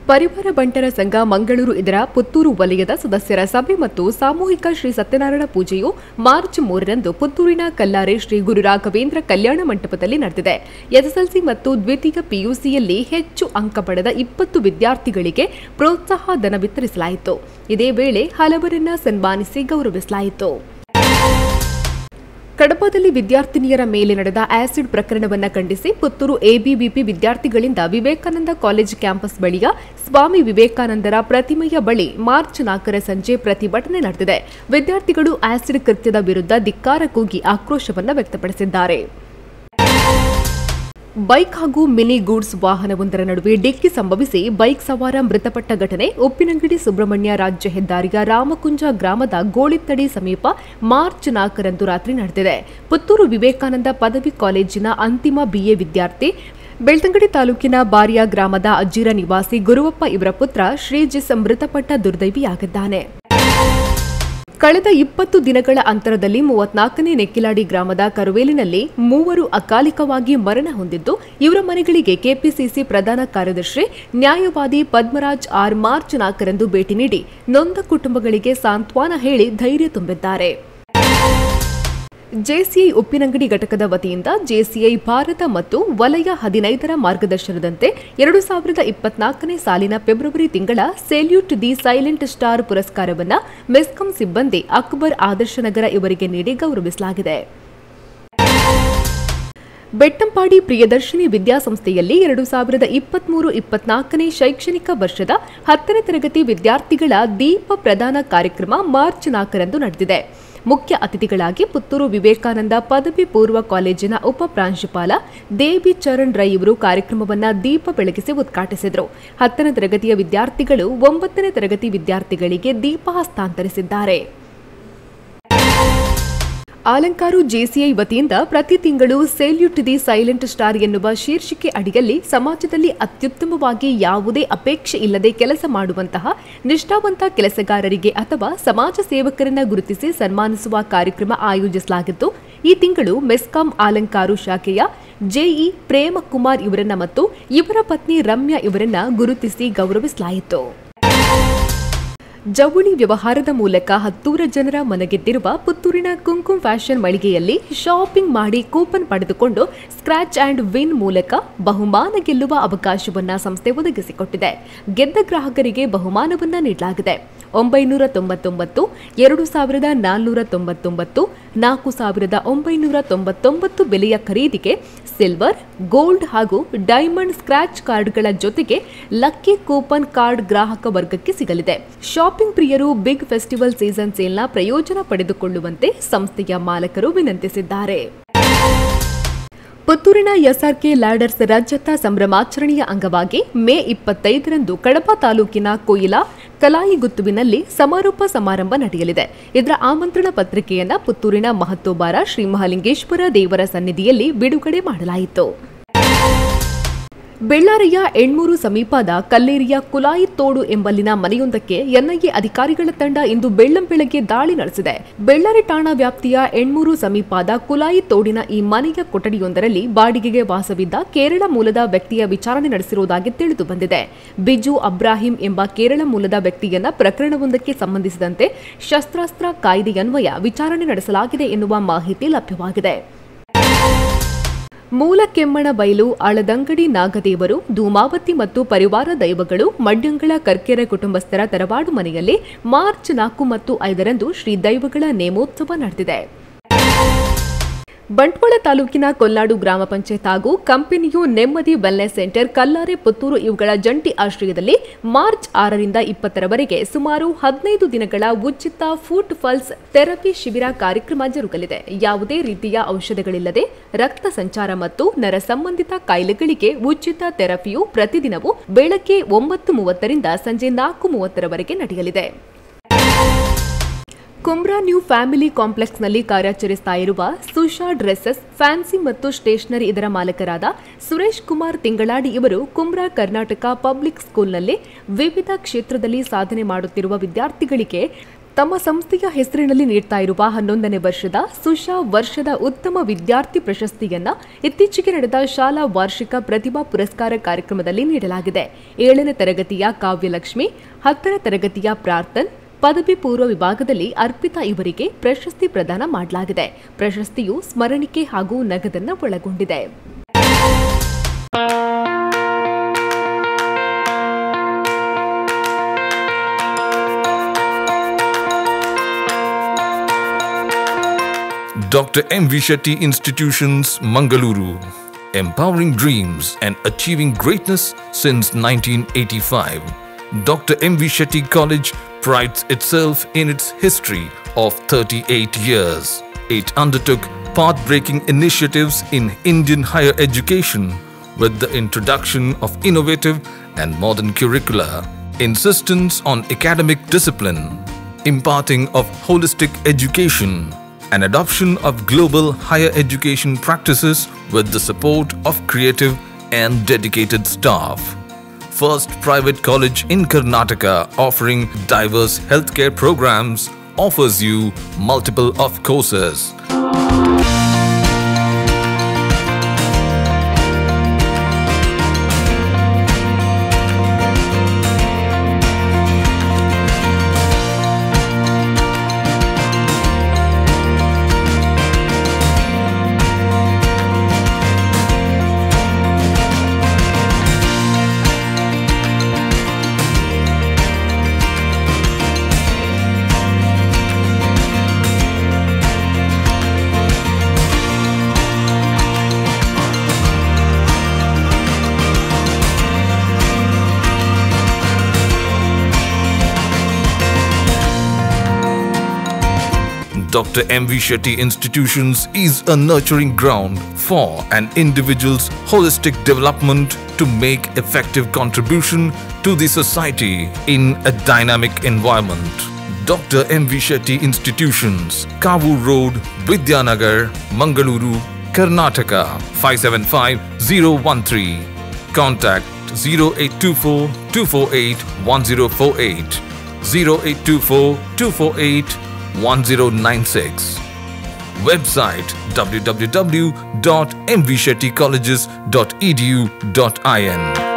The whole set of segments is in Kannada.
ಪರಿವಾರ ಬಂಟರ ಸಂಘ ಮಂಗಳೂರು ಇದರ ಪುತ್ತೂರು ವಲಯದ ಸದಸ್ಯರ ಸಭೆ ಮತ್ತು ಸಾಮೂಹಿಕ ಶ್ರೀ ಸತ್ಯನಾರಾಯಣ ಪೂಜೆಯು ಮಾರ್ಚ್ ಮೂರರಂದು ಪುತ್ತೂರಿನ ಕಲ್ಲಾರೆ ಶ್ರೀ ಗುರು ರಾಘವೇಂದ್ರ ಕಲ್ಯಾಣ ಮಂಟಪದಲ್ಲಿ ನಡೆದಿದೆ ಎಸ್ಎಸ್ಎಲ್ಸಿ ಮತ್ತು ದ್ವಿತೀಯ ಪಿಯುಸಿಯಲ್ಲಿ ಹೆಚ್ಚು ಅಂಕ ಪಡೆದ ಇಪ್ಪತ್ತು ವಿದ್ಯಾರ್ಥಿಗಳಿಗೆ ಪ್ರೋತ್ಸಾಹ ಧನ ವಿತರಿಸಲಾಯಿತು ಇದೇ ವೇಳೆ ಹಲವರನ್ನ ಸನ್ಮಾನಿಸಿ ಗೌರವಿಸಲಾಯಿತು ಕಡಪದಲ್ಲಿ ವಿದ್ಯಾರ್ಥಿನಿಯರ ಮೇಲೆ ನಡೆದ ಆಸಿಡ್ ಪ್ರಕರಣವನ್ನು ಖಂಡಿಸಿ ಪುತ್ತೂರು ಎಬಿವಿಪಿ ವಿದ್ಯಾರ್ಥಿಗಳಿಂದ ವಿವೇಕಾನಂದ ಕಾಲೇಜ್ ಕ್ಯಾಂಪಸ್ ಬಳಿಯ ಸ್ವಾಮಿ ವಿವೇಕಾನಂದರ ಪ್ರತಿಮೆಯ ಬಳಿ ಮಾರ್ಚ್ ನಾಲ್ಕರ ಸಂಜೆ ಪ್ರತಿಭಟನೆ ನಡೆದಿದೆ ವಿದ್ಯಾರ್ಥಿಗಳು ಆಸಿಡ್ ಕೃತ್ಯದ ವಿರುದ್ಧ ಧಿಕ್ಕಾರ ಕೂಗಿ ಆಕ್ರೋಶವನ್ನು ವ್ಯಕ್ತಪಡಿಸಿದ್ದಾರೆ ಬೈಕ್ ಹಾಗೂ ಮಿನಿ ಗೂಡ್ಸ್ ವಾಹನವೊಂದರ ನಡುವೆ ಡಿಕ್ಕಿ ಸಂಭವಿಸಿ ಬೈಕ್ ಸವಾರ ಮೃತಪಟ್ಟ ಘಟನೆ ಉಪ್ಪಿನಂಗಡಿ ಸುಬ್ರಹ್ಮಣ್ಯ ರಾಜ್ಯ ಹೆದ್ದಾರಿಯ ರಾಮಕುಂಜ ಗ್ರಾಮದ ಗೋಳಿತ್ತಡಿ ಸಮೀಪ ಮಾರ್ಚ್ ನಾಲ್ಕರಂದು ರಾತ್ರಿ ನಡೆದಿದೆ ಪುತ್ತೂರು ವಿವೇಕಾನಂದ ಪದವಿ ಕಾಲೇಜಿನ ಅಂತಿಮ ಬಿಎ ವಿದ್ಯಾರ್ಥಿ ಬೆಳ್ತಂಗಡಿ ತಾಲೂಕಿನ ಬಾರಿಯಾ ಗ್ರಾಮದ ಅಜ್ಜಿರ ನಿವಾಸಿ ಗುರುವಪ್ಪ ಇವರ ಪುತ್ರ ಶ್ರೀಜಿಸ್ ಮೃತಪಟ್ಟ ದುರ್ದೈವಿಯಾಗಿದ್ದಾನೆ ಕಳೆದ ಇಪ್ಪತ್ತು ದಿನಗಳ ಅಂತರದಲ್ಲಿ ಮೂವತ್ನಾಲ್ಕನೇ ನೆಕ್ಕಿಲಾಡಿ ಗ್ರಾಮದ ಕರುವೇಲಿನಲ್ಲಿ ಮೂವರು ಅಕಾಲಿಕವಾಗಿ ಮರಣ ಹೊಂದಿದ್ದು ಇವರ ಮನೆಗಳಿಗೆ ಕೆಪಿಸಿಸಿ ಪ್ರಧಾನ ಕಾರ್ಯದರ್ಶಿ ನ್ಯಾಯವಾದಿ ಪದ್ಮರಾಜ್ ಆರ್ ಮಾರ್ಚ್ ನಾಲ್ಕರಂದು ಭೇಟಿ ನೀಡಿ ನೊಂದ ಕುಟುಂಬಗಳಿಗೆ ಸಾಂತ್ವನ ಹೇಳಿ ಧೈರ್ಯ ತುಂಬಿದ್ದಾರೆ ಜೆಸಿಐ ಉಪ್ಪಿನಂಗಡಿ ಘಟಕದ ವತಿಯಿಂದ ಜೆಸಿಐ ಭಾರತ ಮತ್ತು ವಲಯ ಹದಿನೈದರ ಮಾರ್ಗದರ್ಶನದಂತೆ ಎರಡು ಸಾವಿರದ ಇಪ್ಪತ್ನಾಲ್ಕನೇ ಸಾಲಿನ ಫೆಬ್ರವರಿ ತಿಂಗಳ ಸೆಲ್ಯೂಟ್ ದಿ ಸೈಲೆಂಟ್ ಸ್ಟಾರ್ ಪುರಸ್ಕಾರವನ್ನು ಮೆಸ್ಕಾಂ ಸಿಬ್ಬಂದಿ ಅಕ್ಬರ್ ಆದರ್ಶನಗರ ಇವರಿಗೆ ನೀಡಿ ಗೌರವಿಸಲಾಗಿದೆ ಬೆಟ್ಟಂಪಾಡಿ ಪ್ರಿಯದರ್ಶಿನಿ ವಿದ್ಯಾಸಂಸ್ಥೆಯಲ್ಲಿ ಎರಡು ಸಾವಿರದ ಇಪ್ಪತ್ಮೂರು ಇಪ್ಪತ್ನಾಲ್ಕನೇ ಶೈಕ್ಷಣಿಕ ವರ್ಷದ ಹತ್ತನೇ ತರಗತಿ ವಿದ್ಯಾರ್ಥಿಗಳ ದೀಪ ಪ್ರದಾನ ಕಾರ್ಯಕ್ರಮ ಮಾರ್ಚ್ ನಾಲ್ಕರಂದು ನಡೆದಿದೆ ಮುಖ್ಯ ಅತಿಥಿಗಳಾಗಿ ಪುತ್ತೂರು ವಿವೇಕಾನಂದ ಪದವಿ ಪೂರ್ವ ಕಾಲೇಜಿನ ಉಪ ಪ್ರಾಂಶುಪಾಲ ದೇವಿ ಚರಣ್ ರೈ ಇವರು ಕಾರ್ಯಕ್ರಮವನ್ನು ದೀಪ ಬೆಳಗಿಸಿ ಉದ್ಘಾಟಿಸಿದರು ಹತ್ತನೇ ತರಗತಿಯ ವಿದ್ಯಾರ್ಥಿಗಳು ಒಂಬತ್ತನೇ ತರಗತಿ ವಿದ್ಯಾರ್ಥಿಗಳಿಗೆ ದೀಪ ಹಸ್ತಾಂತರಿಸಿದ್ದಾರೆ ಆಲಂಕಾರು ಜೆಸಿಐ ವತಿಯಿಂದ ಪ್ರತಿ ತಿಂಗಳು ಸೆಲ್ಯೂಟ್ ದಿ ಸೈಲೆಂಟ್ ಸ್ಟಾರ್ ಎನ್ನುವ ಶೀರ್ಷಿಕೆ ಅಡಿಯಲ್ಲಿ ಸಮಾಜದಲ್ಲಿ ಅತ್ಯುತ್ತಮವಾಗಿ ಯಾವುದೇ ಅಪೇಕ್ಷೆ ಇಲ್ಲದೆ ಕೆಲಸ ಮಾಡುವಂತಹ ನಿಷ್ಠಾವಂತ ಕೆಲಸಗಾರರಿಗೆ ಅಥವಾ ಸಮಾಜ ಸೇವಕರನ್ನ ಗುರುತಿಸಿ ಸನ್ಮಾನಿಸುವ ಕಾರ್ಯಕ್ರಮ ಆಯೋಜಿಸಲಾಗಿತ್ತು ಈ ತಿಂಗಳು ಮೆಸ್ಕಾಂ ಆಲಂಕಾರು ಶಾಖೆಯ ಜೆಇ ಪ್ರೇಮಕುಮಾರ್ ಇವರನ್ನ ಮತ್ತು ಇವರ ಪತ್ನಿ ರಮ್ಯಾ ಇವರನ್ನ ಗುರುತಿಸಿ ಗೌರವಿಸಲಾಯಿತು ಜವಳಿ ವ್ಯವಹಾರದ ಮೂಲಕ ಹತ್ತೂರ ಜನರ ಮನಗೆದ್ದಿರುವ ಪುತ್ತೂರಿನ ಕುಂಕುಮ್ ಫ್ಯಾಷನ್ ಮಳಿಗೆಯಲ್ಲಿ ಶಾಪಿಂಗ್ ಮಾಡಿ ಕೂಪನ್ ಪಡೆದುಕೊಂಡು ಸ್ಕ್ರಾಚ್ ಆಂಡ್ ವಿನ್ ಮೂಲಕ ಬಹುಮಾನ ಗೆಲ್ಲುವ ಅವಕಾಶವನ್ನ ಸಂಸ್ಥೆ ಒದಗಿಸಿಕೊಟ್ಟಿದೆ ಗೆದ್ದ ಗ್ರಾಹಕರಿಗೆ ಬಹುಮಾನವನ್ನ ನೀಡಲಾಗಿದೆ ಒಂಬೈನೂರ ತೊಂಬತ್ತೊಂಬತ್ತು ಎರಡು ಸಾವಿರದ ನಾಲ್ನೂರ ತೊಂಬತ್ತೊಂಬತ್ತು ನಾಲ್ಕು ಸಾವಿರದ ಒಂಬೈನೂರ ತೊಂಬತ್ತೊಂಬತ್ತು ಬೆಲೆಯ ಖರೀದಿಗೆ ಸಿಲ್ವರ್ ಗೋಲ್ಡ್ ಹಾಗೂ ಡೈಮಂಡ್ ಸ್ಕ್ರಾಚ್ ಕಾರ್ಡ್ಗಳ ಜೊತೆಗೆ ಲಕ್ಕಿ ಕೂಪನ್ ಕಾರ್ಡ್ ಗ್ರಾಹಕ ವರ್ಗಕ್ಕೆ ಸಿಗಲಿದೆ ಶಾಪಿಂಗ್ ಪ್ರಿಯರು ಬಿಗ್ ಫೆಸ್ಟಿವಲ್ ಸೀಸನ್ ಸೇಲ್ನ ಪ್ರಯೋಜನ ಪಡೆದುಕೊಳ್ಳುವಂತೆ ಸಂಸ್ಥೆಯ ಮಾಲಕರು ವಿನಂತಿಸಿದ್ದಾರೆ ಪುತ್ತೂರಿನ ಎಸ್ಆರ್ಕೆ ಲ್ಯಾಡರ್ಸ್ ರಾಜ್ಯತ್ತ ಸಂಭ್ರಮಾಚರಣೆಯ ಅಂಗವಾಗಿ ಮೇ ಇಪ್ಪತ್ತೈದರಂದು ಕಡಪ ತಾಲೂಕಿನ ಕೊಯಿಲಾ ಕಲಾಯಿಗುತ್ತುವಿನಲ್ಲಿ ಸಮಾರೋಪ ಸಮಾರಂಭ ನಡೆಯಲಿದೆ ಇದರ ಆಮಂತ್ರಣ ಪತ್ರಿಕೆಯನ್ನ ಪುತ್ತೂರಿನ ಮಹತ್ತೋಬಾರ ಶ್ರೀ ಮಹಾಲಿಂಗೇಶ್ವರ ದೇವರ ಸನ್ನಿಧಿಯಲ್ಲಿ ಬಿಡುಗಡೆ ಮಾಡಲಾಯಿತು ಬೆಳ್ಳಾರಿಯ ಎಣ್ಮೂರು ಸಮೀಪದ ಕಲ್ಲೇರಿಯ ಕುಲಾಯಿ ತೋಡು ಎಂಬಲ್ಲಿನ ಮನೆಯೊಂದಕ್ಕೆ ಎನ್ಐಎ ಅಧಿಕಾರಿಗಳ ತಂಡ ಇಂದು ಬೆಳ್ಳಂಬೆಳಗ್ಗೆ ದಾಳಿ ನಡೆಸಿದೆ ಬೆಳ್ಳಾರಿ ಠಾಣಾ ವ್ಯಾಪ್ತಿಯ ಎಣ್ಮೂರು ಸಮೀಪದ ಕುಲಾಯಿ ತೋಡಿನ ಈ ಮನೆಯ ಕೊಠಡಿಯೊಂದರಲ್ಲಿ ಬಾಡಿಗೆಗೆ ವಾಸವಿದ್ದ ಕೇರಳ ಮೂಲದ ವ್ಯಕ್ತಿಯ ವಿಚಾರಣೆ ನಡೆಸಿರುವುದಾಗಿ ತಿಳಿದು ಬಂದಿದೆ ಬಿಜು ಅಬ್ರಾಹಿಂ ಎಂಬ ಕೇರಳ ಮೂಲದ ವ್ಯಕ್ತಿಯನ್ನ ಪ್ರಕರಣವೊಂದಕ್ಕೆ ಸಂಬಂಧಿಸಿದಂತೆ ಶಸ್ತ್ರಾಸ್ತ್ರ ಕಾಯ್ದೆಯನ್ವಯ ವಿಚಾರಣೆ ನಡೆಸಲಾಗಿದೆ ಎನ್ನುವ ಮಾಹಿತಿ ಲಭ್ಯವಾಗಿದೆ ಮೂಲ ಕೆಮ್ಮಣ ಬಯಲು ಆಳದಂಗಡಿ ನಾಗದೇವರು ಧೂಮಾವತಿ ಮತ್ತು ಪರಿವಾರ ದೈವಗಳು ಮಡ್ಯಂಗಳ ಕರ್ಕೆರೆ ಕುಟುಂಬಸ್ಥರ ತರವಾಡು ಮನೆಯಲ್ಲಿ ಮಾರ್ಚ್ ನಾಲ್ಕು ಮತ್ತು ಐದರಂದು ಶ್ರೀ ದೈವಗಳ ನೇಮೋತ್ಸವ ನಡೆದಿದೆ ಬಂಟ್ವಾಳ ತಾಲೂಕಿನ ಕೊಲ್ಲಾಡು ಗ್ರಾಮ ಪಂಚಾಯತ್ ಹಾಗೂ ಕಂಪನಿಯು ನೆಮ್ಮದಿ ವೆಲ್ನೆಸ್ ಸೆಂಟರ್ ಕಲ್ಲಾರೆ ಪುತ್ತೂರು ಇವುಗಳ ಜಂಟಿ ಆಶ್ರಯದಲ್ಲಿ ಮಾರ್ಚ್ ಆರರಿಂದ ಇಪ್ಪತ್ತರವರೆಗೆ ಸುಮಾರು ಹದಿನೈದು ದಿನಗಳ ಉಚಿತ ಫುಡ್ ಫಲ್ಸ್ ಥೆರಪಿ ಶಿಬಿರ ಕಾರ್ಯಕ್ರಮ ಜರುಗಲಿದೆ ಯಾವುದೇ ರೀತಿಯ ಔಷಧಗಳಿಲ್ಲದೆ ರಕ್ತ ಸಂಚಾರ ಮತ್ತು ನರ ಸಂಬಂಧಿತ ಕಾಯಿಲೆಗಳಿಗೆ ಉಚಿತ ಥೆರಪಿಯು ಪ್ರತಿದಿನವೂ ಬೆಳಗ್ಗೆ ಒಂಬತ್ತು ಮೂವತ್ತರಿಂದ ಸಂಜೆ ನಾಲ್ಕು ಮೂವತ್ತರವರೆಗೆ ನಡೆಯಲಿದೆ ಕುಮ್ರಾ ನ್ಯೂ ಫ್ಯಾಮಿಲಿ ಕಾಂಪ್ಲೆಕ್ಸ್ನಲ್ಲಿ ಕಾರ್ಯಾಚರಿಸ್ತಾ ಇರುವ ಸುಶಾ ಡ್ರೆಸ್ಸಸ್ ಫ್ಯಾನ್ಸಿ ಮತ್ತು ಸ್ಟೇಷನರಿ ಇದರ ಮಾಲಕರಾದ ಸುರೇಶ್ ಕುಮಾರ್ ತಿಂಗಳಾಡಿ ಇವರು ಕುಮ್ರಾ ಕರ್ನಾಟಕ ಪಬ್ಲಿಕ್ ಸ್ಕೂಲ್ನಲ್ಲಿ ವಿವಿಧ ಕ್ಷೇತ್ರದಲ್ಲಿ ಸಾಧನೆ ಮಾಡುತ್ತಿರುವ ವಿದ್ಯಾರ್ಥಿಗಳಿಗೆ ತಮ್ಮ ಸಂಸ್ಥೆಯ ಹೆಸರಿನಲ್ಲಿ ನೀಡ್ತಾ ಇರುವ ಹನ್ನೊಂದನೇ ವರ್ಷದ ಸುಶಾ ವರ್ಷದ ಉತ್ತಮ ವಿದ್ಯಾರ್ಥಿ ಪ್ರಶಸ್ತಿಯನ್ನ ಇತ್ತೀಚೆಗೆ ನಡೆದ ಶಾಲಾ ವಾರ್ಷಿಕ ಪ್ರತಿಭಾ ಪುರಸ್ಕಾರ ಕಾರ್ಯಕ್ರಮದಲ್ಲಿ ನೀಡಲಾಗಿದೆ ಏಳನೇ ತರಗತಿಯ ಕಾವ್ಯಲಕ್ಷ್ಮಿ ಹತ್ತನೇ ತರಗತಿಯ ಪ್ರಾರ್ಥನ್ ಪದವಿ ಪೂರ್ವ ವಿಭಾಗದಲ್ಲಿ ಅರ್ಪಿತಾ ಇವರಿಗೆ ಪ್ರಶಸ್ತಿ ಪ್ರದಾನ ಮಾಡಲಾಗಿದೆ ಪ್ರಶಸ್ತಿಯು ಸ್ಮರಣಿಕೆ ಹಾಗೂ ನಗದನ್ನ ಒಳಗೊಂಡಿದೆ Dr. M. V. Shetty Institutions, Mangaluru. Empowering dreams and achieving greatness since 1985. Dr. M. V. Shetty College prides itself in its history of 38 years. It undertook path-breaking initiatives in Indian higher education with the introduction of innovative and modern curricula, insistence on academic discipline, imparting of holistic education, and adoption of global higher education practices with the support of creative and dedicated staff. First private college in Karnataka offering diverse healthcare programs offers you multiple of courses. Dr. M. V. Shetty Institutions is a nurturing ground for an individual's holistic development to make effective contribution to the society in a dynamic environment. Dr. M. V. Shetty Institutions, Kavu Road, Vidyanagar, Mangaluru, Karnataka 575013. Contact 0824 248 1048 0824 248 1096. Website www.mvshettycolleges.edu.in.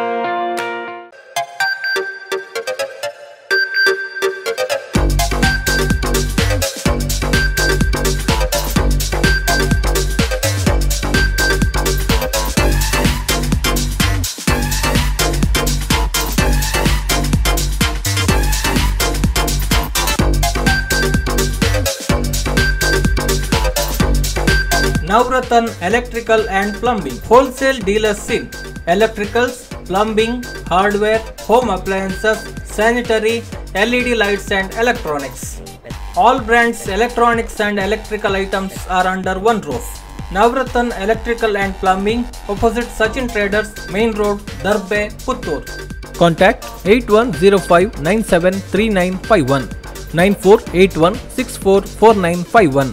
Navratan Electrical and Plumbing Wholesale Dealers in Electricals, Plumbing, Hardware, Home Appliances, Sanitary, LED Lights and Electronics. All brands electronics and electrical items are under one roof. Navratan Electrical and Plumbing opposite Sachin Traders Main Road Darbe Puttur. Contact 8105 973951 9481 644951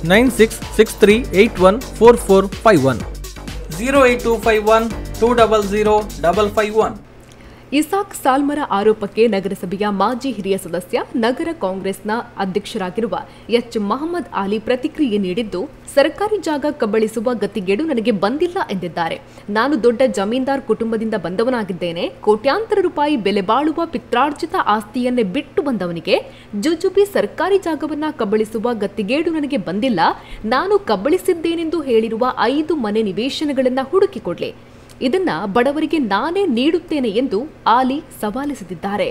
9663814451 08251 200 551 Isaq Salmara ಆರೋಪಕ್ಕೆ ನಗರಸಭೆಯ ಮಾಜಿ ಹಿರಿಯ ಸದಸ್ಯ ನಗರ ಕಾಂಗ್ರೆಸ್ನ ಅಧ್ಯಕ್ಷರಾಗಿರುವ ಎಚ್ ಮಹಮ್ಮದ್ ಆಲಿ ಪ್ರತಿಕ್ರಿಯೆ ನೀಡಿದ್ದು ಸರ್ಕಾರಿ ಜಾಗ ಕಬಳಿಸುವ ಗತಿಗೇಡು ನನಗೆ ಬಂದಿಲ್ಲ ಎಂದಿದ್ದಾರೆ ನಾನು ದೊಡ್ಡ ಜಮೀನ್ದಾರ್ ಕುಟುಂಬದಿಂದ ಬಂದವನಾಗಿದ್ದೇನೆ ಕೋಟ್ಯಾಂತರ ರೂಪಾಯಿ ಬೆಲೆ ಬಾಳುವ ಪಿತ್ರಾರ್ಜಿತ ಆಸ್ತಿಯನ್ನೇ ಬಿಟ್ಟು ಬಂದವನಿಗೆ ಜುಜುಬಿ ಸರ್ಕಾರಿ ಜಾಗವನ್ನ ಕಬಳಿಸುವ ಗತಿಗೇಡು ನನಗೆ ಬಂದಿಲ್ಲ ನಾನು ಕಬಳಿಸಿದ್ದೇನೆಂದು ಹೇಳಿರುವ ಐದು ಮನೆ ನಿವೇಶನಗಳನ್ನ ಹುಡುಕಿಕೊಡ್ಲಿ ಇದನ್ನ ಬಡವರಿಗೆ ನಾನೇ ನೀಡುತ್ತೇನೆ ಎಂದು ಆಲಿ ಸವಾಲಿಸುತ್ತಿದ್ದಾರೆ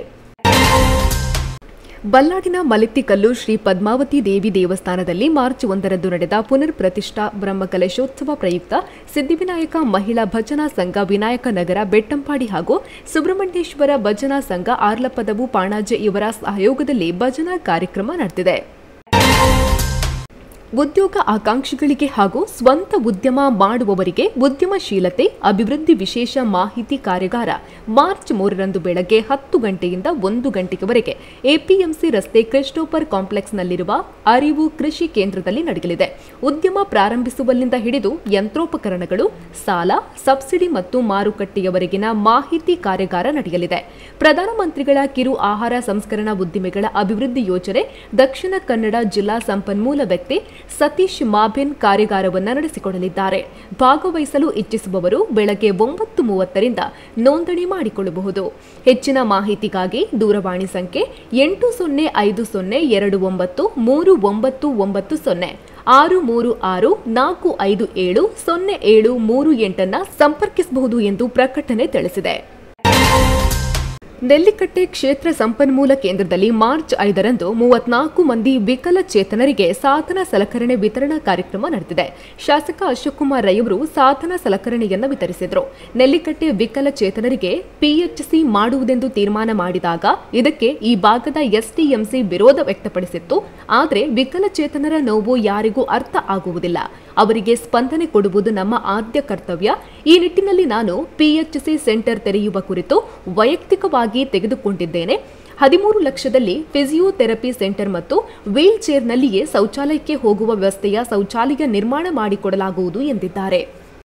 ಬಲ್ಲಾಡಿನ ಮಲಿತ್ತಿಕಲ್ಲು ಶ್ರೀ ಪದ್ಮಾವತಿ ದೇವಿ ದೇವಸ್ಥಾನದಲ್ಲಿ ಮಾರ್ಚ್ ಒಂದರಂದು ನಡೆದ ಪುನರ್ ಪ್ರತಿಷ್ಠಾ ಬ್ರಹ್ಮಕಲಶೋತ್ಸವ ಪ್ರಯುಕ್ತ ಸಿದ್ಧಿವಿನಾಯಕ ಮಹಿಳಾ ಭಜನಾ ಸಂಘ ವಿನಾಯಕ ನಗರ ಬೆಟ್ಟಂಪಾಡಿ ಹಾಗೂ ಸುಬ್ರಹ್ಮಣ್ಯೇಶ್ವರ ಭಜನಾ ಸಂಘ ಆರ್ಲಪದವು ಪಾಣಾಜೆ ಇವರ ಸಹಯೋಗದಲ್ಲಿ ಭಜನಾ ಕಾರ್ಯಕ್ರಮ ನಡೆದಿದೆ ಉದ್ಯೋಗ ಆಕಾಂಕ್ಷಿಗಳಿಗೆ ಹಾಗೂ ಸ್ವಂತ ಉದ್ಯಮ ಮಾಡುವವರಿಗೆ ಉದ್ಯಮಶೀಲತೆ ಅಭಿವೃದ್ಧಿ ವಿಶೇಷ ಮಾಹಿತಿ ಕಾರ್ಯಾಗಾರ ಮಾರ್ಚ್ ಮೂರರಂದು ಬೆಳಗ್ಗೆ ಹತ್ತು ಗಂಟೆಯಿಂದ ಒಂದು ಗಂಟೆಯವರೆಗೆ ಎಪಿಎಂಸಿ ರಸ್ತೆ ಕ್ರಿಸ್ಟೋಫರ್ ಕಾಂಪ್ಲೆಕ್ಸ್ನಲ್ಲಿರುವ ಅರಿವು ಕೃಷಿ ಕೇಂದ್ರದಲ್ಲಿ ನಡೆಯಲಿದೆ ಉದ್ಯಮ ಪ್ರಾರಂಭಿಸುವಲ್ಲಿಂದ ಹಿಡಿದು ಯಂತ್ರೋಪಕರಣಗಳು ಸಾಲ ಸಬ್ಸಿಡಿ ಮತ್ತು ಮಾರುಕಟ್ಟೆಯವರೆಗಿನ ಮಾಹಿತಿ ಕಾರ್ಯಾಗಾರ ನಡೆಯಲಿದೆ ಪ್ರಧಾನಮಂತ್ರಿಗಳ ಕಿರು ಆಹಾರ ಸಂಸ್ಕರಣಾ ಉದ್ದಿಮೆಗಳ ಅಭಿವೃದ್ಧಿ ಯೋಜನೆ ದಕ್ಷಿಣ ಕನ್ನಡ ಜಿಲ್ಲಾ ಸಂಪನ್ಮೂಲ ವ್ಯಕ್ತಿ ಸತೀಶ್ ಮಾಭಿನ್ ಕಾರ್ಯಾಗಾರವನ್ನು ನಡೆಸಿಕೊಡಲಿದ್ದಾರೆ ಭಾಗವಹಿಸಲು ಇಚ್ಛಿಸುವವರು ಬೆಳಗ್ಗೆ ಒಂಬತ್ತು ಮೂವತ್ತರಿಂದ ನೋಂದಣಿ ಮಾಡಿಕೊಳ್ಳಬಹುದು ಹೆಚ್ಚಿನ ಮಾಹಿತಿಗಾಗಿ ದೂರವಾಣಿ ಸಂಖ್ಯೆ ಎಂಟು ಸೊನ್ನೆ ಐದು ಸೊನ್ನೆ ಎರಡು ಒಂಬತ್ತು ಮೂರು ಒಂಬತ್ತು ಒಂಬತ್ತು ಸೊನ್ನೆ ಆರು ಮೂರು ಆರು ನಾಲ್ಕು ಐದು ಏಳು ಸೊನ್ನೆ ಏಳು ಮೂರು ಎಂಟನ್ನ ಸಂಪರ್ಕಿಸಬಹುದು ಎಂದು ಪ್ರಕಟಣೆ ತಿಳಿಸಿದೆ ನೆಲ್ಲಿಕಟ್ಟೆ ಕ್ಷೇತ್ರ ಸಂಪನ್ಮೂಲ ಕೇಂದ್ರದಲ್ಲಿ ಮಾರ್ಚ್ ಐದರಂದು ಮೂವತ್ನಾಲ್ಕು ಮಂದಿ ವಿಕಲಚೇತನರಿಗೆ ಸಾಧನ ಸಲಕರಣೆ ವಿತರಣಾ ಕಾರ್ಯಕ್ರಮ ನಡೆದಿದೆ ಶಾಸಕ ಅಶೋಕ್ ಕುಮಾರ್ ರೈ ಅವರು ಸಾಧನ ಸಲಕರಣೆಯನ್ನು ವಿತರಿಸಿದರು ನೆಲ್ಲಿಕಟ್ಟೆ ವಿಕಲಚೇತನರಿಗೆ ಪಿಎಚ್ಸಿ ಮಾಡುವುದೆಂದು ತೀರ್ಮಾನ ಮಾಡಿದಾಗ ಇದಕ್ಕೆ ಈ ಭಾಗದ ಎಸ್ಟಿಎಂಸಿ ವಿರೋಧ ವ್ಯಕ್ತಪಡಿಸಿತ್ತು ಆದರೆ ವಿಕಲಚೇತನರ ನೋವು ಯಾರಿಗೂ ಅರ್ಥ ಆಗುವುದಿಲ್ಲ ಅವರಿಗೆ ಸ್ಪಂದನೆ ಕೊಡುವುದು ನಮ್ಮ ಆದ್ಯ ಕರ್ತವ್ಯ ಈ ನಿಟ್ಟಿನಲ್ಲಿ ನಾನು ಪಿಎಚ್ಸಿ ಸೆಂಟರ್ ತೆರೆಯುವ ಕುರಿತು ವೈಯಕ್ತಿಕವಾಗಿ ತೆಗೆದುಕೊಂಡಿದ್ದೇನೆ ಹದಿಮೂರು ಲಕ್ಷದಲ್ಲಿ ಫಿಸಿಯೋಥೆರಪಿ ಸೆಂಟರ್ ಮತ್ತು ವೀಲ್ ಚೇರ್ನಲ್ಲಿಯೇ ಶೌಚಾಲಯಕ್ಕೆ ಹೋಗುವ ವ್ಯವಸ್ಥೆಯ ಶೌಚಾಲಯ ನಿರ್ಮಾಣ ಮಾಡಿಕೊಡಲಾಗುವುದು ಎಂದಿದ್ದಾರೆ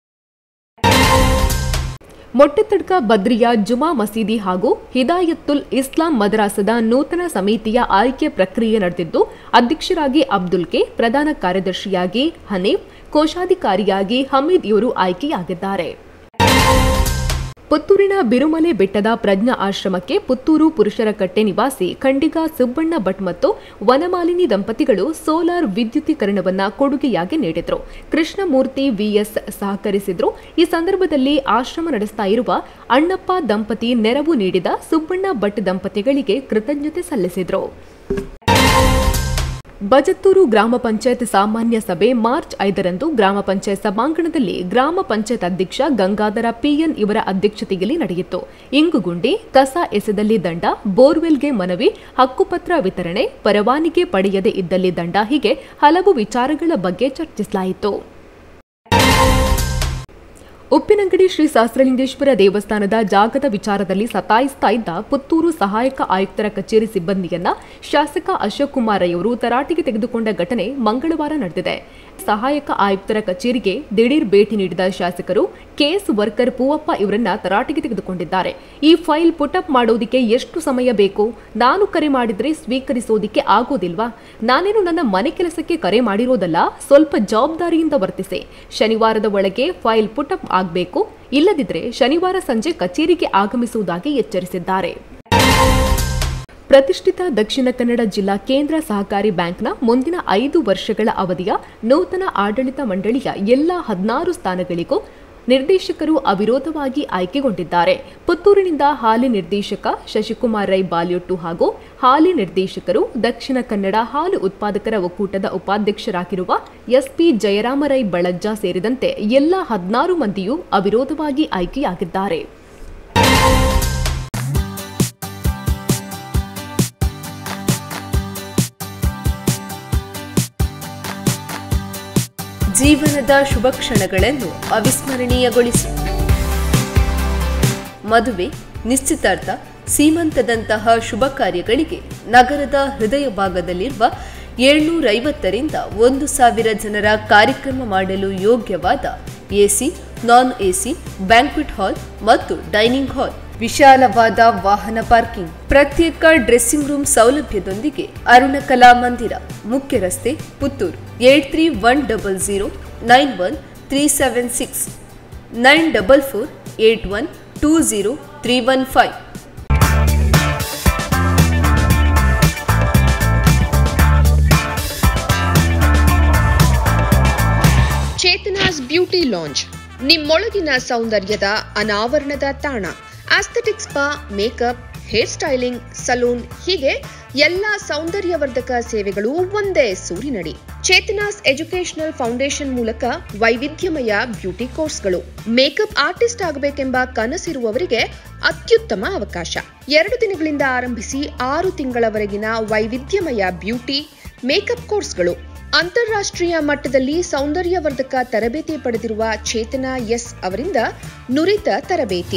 ಮೊಟ್ಟೆತಡ್ಕ ಬದ್ರಿಯಾ ಜುಮಾ ಮಸೀದಿ ಹಾಗೂ ಹಿದಾಯತ್ತುಲ್ ಇಸ್ಲಾಂ ಮದ್ರಾಸದ ನೂತನ ಸಮಿತಿಯ ಆಯ್ಕೆ ಪ್ರಕ್ರಿಯೆ ನಡೆದಿದ್ದು ಅಧ್ಯಕ್ಷರಾಗಿ ಅಬ್ದುಲ್ ಕೆ ಪ್ರಧಾನ ಕಾರ್ಯದರ್ಶಿಯಾಗಿ ಹನೀಫ್ ಕೋಶಾಧಿಕಾರಿಯಾಗಿ ಹಮೀದ್ ಇವರು ಆಯ್ಕೆಯಾಗಿದ್ದಾರೆ ಪುತ್ತೂರಿನ ಬಿರುಮಲೆ ಬೆಟ್ಟದ ಪ್ರಜ್ಞಾ ಆಶ್ರಮಕ್ಕೆ ಪುತ್ತೂರು ಪುರುಷರ ಕಟ್ಟೆ ನಿವಾಸಿ ಖಂಡಿಗ ಸುಬ್ಬಣ್ಣ ಭಟ್ ಮತ್ತು ವನಮಾಲಿನಿ ದಂಪತಿಗಳು ಸೋಲಾರ್ ವಿದ್ಯುತೀಕರಣವನ್ನ ಕೊಡುಗೆಯಾಗಿ ನೀಡಿದ್ರು ಕೃಷ್ಣಮೂರ್ತಿ ವಿಎಸ್ ಸಹಕರಿಸಿದ್ರು ಈ ಸಂದರ್ಭದಲ್ಲಿ ಆಶ್ರಮ ನಡೆಸ್ತಾ ಇರುವ ಅಣ್ಣಪ್ಪ ದಂಪತಿ ನೆರವು ನೀಡಿದ ಸುಬ್ಬಣ್ಣ ಭಟ್ ದಂಪತಿಗಳಿಗೆ ಕೃತಜ್ಞತೆ ಸಲ್ಲಿಸಿದ್ರು ಬಜತ್ತೂರು ಗ್ರಾಮ ಪಂಚಾಯತ್ ಸಾಮಾನ್ಯ ಸಭೆ ಮಾರ್ಚ್ ಐದರಂದು ಗ್ರಾಮ ಪಂಚಾಯತ್ ಸಭಾಂಗಣದಲ್ಲಿ ಗ್ರಾಮ ಪಂಚಾಯತ್ ಅಧ್ಯಕ್ಷ ಗಂಗಾಧರ ಪಿಎನ್ ಇವರ ಅಧ್ಯಕ್ಷತೆಯಲ್ಲಿ ನಡೆಯಿತು ಇಂಗುಗುಂಡಿ ಕಸ ಎಸೆದಲ್ಲಿ ದಂಡ ಬೋರ್ವೆಲ್ಗೆ ಮನವಿ ಹಕ್ಕುಪತ್ರ ವಿತರಣೆ ಪರವಾನಿಗೆ ಪಡೆಯದೇ ಇದ್ದಲ್ಲಿ ದಂಡ ಹೀಗೆ ಹಲವು ವಿಚಾರಗಳ ಬಗ್ಗೆ ಚರ್ಚಿಸಲಾಯಿತು ಉಪ್ಪಿನಂಗಡಿ ಶ್ರೀ ಸಹಸ್ರಲಿಂಗೇಶ್ವರ ದೇವಸ್ಥಾನದ ಜಾಗದ ವಿಚಾರದಲ್ಲಿ ಸತಾಯಿಸ್ತಾ ಇದ್ದ ಪುತ್ತೂರು ಸಹಾಯಕ ಆಯುಕ್ತರ ಕಚೇರಿ ಸಿಬ್ಬಂದಿಯನ್ನ ಶಾಸಕ ಅಶೋಕ್ ಕುಮಾರ್ ರೈ ಅವರು ತರಾಟೆಗೆ ತೆಗೆದುಕೊಂಡ ಘಟನೆ ಮಂಗಳವಾರ ನಡೆದಿದೆ ಸಹಾಯಕ ಆಯುಕ್ತರ ಕಚೇರಿಗೆ ದಿಢೀರ್ ಭೇಟಿ ನೀಡಿದ ಶಾಸಕರು ಕೇಸ್ ವರ್ಕರ್ ಪೂವಪ್ಪ ಇವರನ್ನ ತರಾಟೆಗೆ ತೆಗೆದುಕೊಂಡಿದ್ದಾರೆ ಈ ಫೈಲ್ ಪುಟಪ್ ಮಾಡೋದಿಕ್ಕೆ ಎಷ್ಟು ಸಮಯ ಬೇಕು ನಾನು ಕರೆ ಮಾಡಿದ್ರೆ ಸ್ವೀಕರಿಸೋದಿಕ್ಕೆ ಆಗೋದಿಲ್ವಾ ನಾನೇನು ನನ್ನ ಮನೆ ಕೆಲಸಕ್ಕೆ ಕರೆ ಮಾಡಿರೋದಲ್ಲ ಸ್ವಲ್ಪ ಜವಾಬ್ದಾರಿಯಿಂದ ವರ್ತಿಸಿ ಶನಿವಾರದ ಒಳಗೆ ಫೈಲ್ ಪುಟಪ್ ಆಗಬೇಕು ಇಲ್ಲದಿದ್ರೆ ಶನಿವಾರ ಸಂಜೆ ಕಚೇರಿಗೆ ಆಗಮಿಸುವುದಾಗಿ ಎಚ್ಚರಿಸಿದ್ದಾರೆ ಪ್ರತಿಷ್ಠಿತ ದಕ್ಷಿಣ ಕನ್ನಡ ಜಿಲ್ಲಾ ಕೇಂದ್ರ ಸಹಕಾರಿ ಬ್ಯಾಂಕ್ನ ಮುಂದಿನ ಐದು ವರ್ಷಗಳ ಅವಧಿಯ ನೂತನ ಆಡಳಿತ ಮಂಡಳಿಯ ಎಲ್ಲಾ ಹದಿನಾರು ಸ್ಥಾನಗಳಿಗೂ ನಿರ್ದೇಶಕರು ಅವಿರೋಧವಾಗಿ ಆಯ್ಕೆಗೊಂಡಿದ್ದಾರೆ ಪುತ್ತೂರಿನಿಂದ ಹಾಲಿ ನಿರ್ದೇಶಕ ಶಶಿಕುಮಾರ್ ರೈ ಬಾಲ್ಯೊಟ್ಟು ಹಾಗೂ ಹಾಲಿ ನಿರ್ದೇಶಕರು ದಕ್ಷಿಣ ಕನ್ನಡ ಹಾಲು ಉತ್ಪಾದಕರ ಒಕ್ಕೂಟದ ಉಪಾಧ್ಯಕ್ಷರಾಗಿರುವ ಎಸ್ಪಿ ಜಯರಾಮರೈ ಬಳಜ್ಜ ಸೇರಿದಂತೆ ಎಲ್ಲ ಹದಿನಾರು ಮಂದಿಯೂ ಅವಿರೋಧವಾಗಿ ಆಯ್ಕೆಯಾಗಿದ್ದಾರೆ ಜೀವನದ ಶುಭ ಕ್ಷಣಗಳನ್ನು ಅವಿಸ್ಮರಣೀಯಗೊಳಿಸಿ ಮದುವೆ ನಿಶ್ಚಿತಾರ್ಥ ಸೀಮಂತದಂತಹ ಶುಭ ಕಾರ್ಯಗಳಿಗೆ ನಗರದ ಹೃದಯ ಭಾಗದಲ್ಲಿರುವ ಏಳ್ನೂರೈವತ್ತರಿಂದ ಒಂದು ಸಾವಿರ ಜನರ ಕಾರ್ಯಕ್ರಮ ಮಾಡಲು ಯೋಗ್ಯವಾದ AC non AC banquet hall ಮತ್ತು ಡೈನಿಂಗ್ ಹಾಲ್ ವಿಶಾಲವಾದ ವಾಹನ ಪಾರ್ಕಿಂಗ್ ಪ್ರತ್ಯೇಕ ಡ್ರೆಸ್ಸಿಂಗ್ ರೂಮ್ ಸೌಲಭ್ಯದೊಂದಿಗೆ ಅರುಣ ಕಲಾ ಮಂದಿರ ಮುಖ್ಯ ರಸ್ತೆ Puttur eight three one double zero nine one three seven six nine double four eight one two zero three one five Chetana's beauty lounge ನಿಮ್ಮೊಳಗಿನ ಸೌಂದರ್ಯದ ಅನಾವರಣದ ತಾಣ aesthetic spa makeup hair styling salon ಹೀಗೆ ಎಲ್ಲ ಸೌಂದರ್ಯವರ್ಧಕ ಸೇವೆಗಳು ಒಂದೇ ಸೂರಿನಡಿ ಚೇತನಾಸ್ ಎಜುಕೇಶನಲ್ ಫೌಂಡೇಶನ್ ಮೂಲಕ ವೈವಿಧ್ಯಮಯ ಬ್ಯೂಟಿ ಕೋರ್ಸ್ಗಳು ಮೇಕಪ್ ಆರ್ಟಿಸ್ಟ್ ಆಗಬೇಕೆಂಬ ಕನಸಿರುವವರಿಗೆ ಅತ್ಯುತ್ತಮ ಅವಕಾಶ ಎರಡು ದಿನಗಳಿಂದ ಆರಂಭಿಸಿ ಆರು ತಿಂಗಳವರೆಗಿನ ವೈವಿಧ್ಯಮಯ ಬ್ಯೂಟಿ ಮೇಕಪ್ ಕೋರ್ಸ್ಗಳು ಅಂತಾರಾಷ್ಟ್ರೀಯ ಮಟ್ಟದಲ್ಲಿ ಸೌಂದರ್ಯವರ್ಧಕ ತರಬೇತಿ ಪಡೆದಿರುವ ಚೇತನಾ ಎಸ್ ಅವರಿಂದ ನುರಿತ ತರಬೇತಿ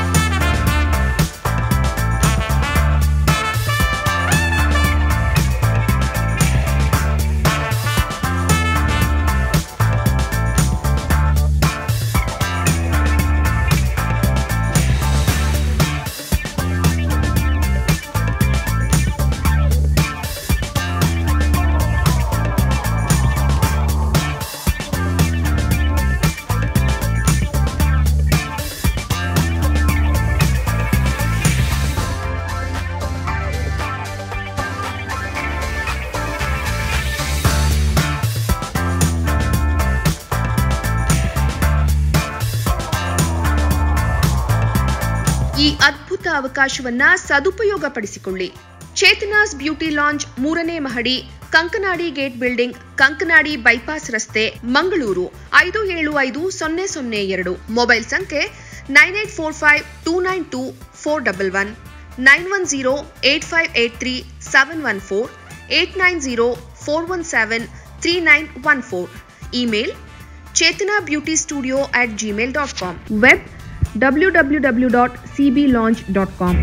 ಈ ಅದ್ಭುತ ಅವಕಾಶವನ್ನ ಸದುಪಯೋಗಪಡಿಸಿಕೊಳ್ಳಿ ಚೇತನಾಸ್ ಬ್ಯೂಟಿ ಲಾಂಜ್ ಮೂರನೇ ಮಹಡಿ Kankanadi gate building Kankanadi bypass ರಸ್ತೆ ಮಂಗಳೂರು ಐದು ಏಳು ಐದು ಸೊನ್ನೆ ಸೊನ್ನೆ ಎರಡು ಮೊಬೈಲ್ ಸಂಖ್ಯೆ nine eight four five two nine two four double one nine one zero eight five eight three seven one four eight nine zero four one seven three nine one four email Chetana beauty studio at Gmail dot com web W W W dot C B launch dot com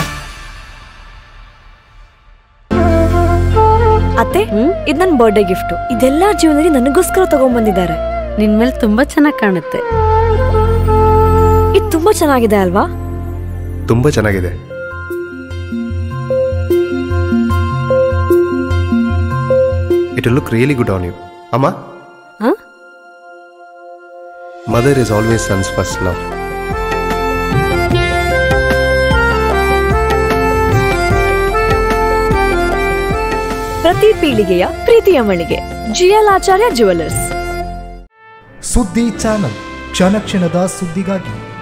ಅತ್ತೆ ಇದು ನನ್ನ ಬರ್ಡೇ ಗಿಫ್ಟ್ ಇದೆಲ್ಲ ಜೀವನದಲ್ಲಿ ನನಗೋಸ್ಕರ ತಗೊಂಡ್ಬಂದಿದ್ದಾರೆ ನಿನ್ ಮೇಲೆ ತುಂಬಾ ಚೆನ್ನಾಗಿ ಕಾಣುತ್ತೆ ಇದು ತುಂಬಾ ಚೆನ್ನಾಗಿದೆ ಅಲ್ವಾ ತುಂಬ ಚೆನ್ನಾಗಿದೆ it look really good on you ಅಮ್ಮ ಹ? Mother is always son's first love ಪ್ರತಿ ಪೀಳಿಗೆಯ ಪ್ರೀತಿಯ ಮಳಿಗೆ ಜಿಎಲ್ ಆಚಾರ್ಯ ಜುವೆಲ್ಲರ್ಸ್ ಸುದ್ದಿ ಚಾನಲ್ ಕ್ಷಣ ಕ್ಷಣದ ಸುದ್ದಿಗಾಗಿ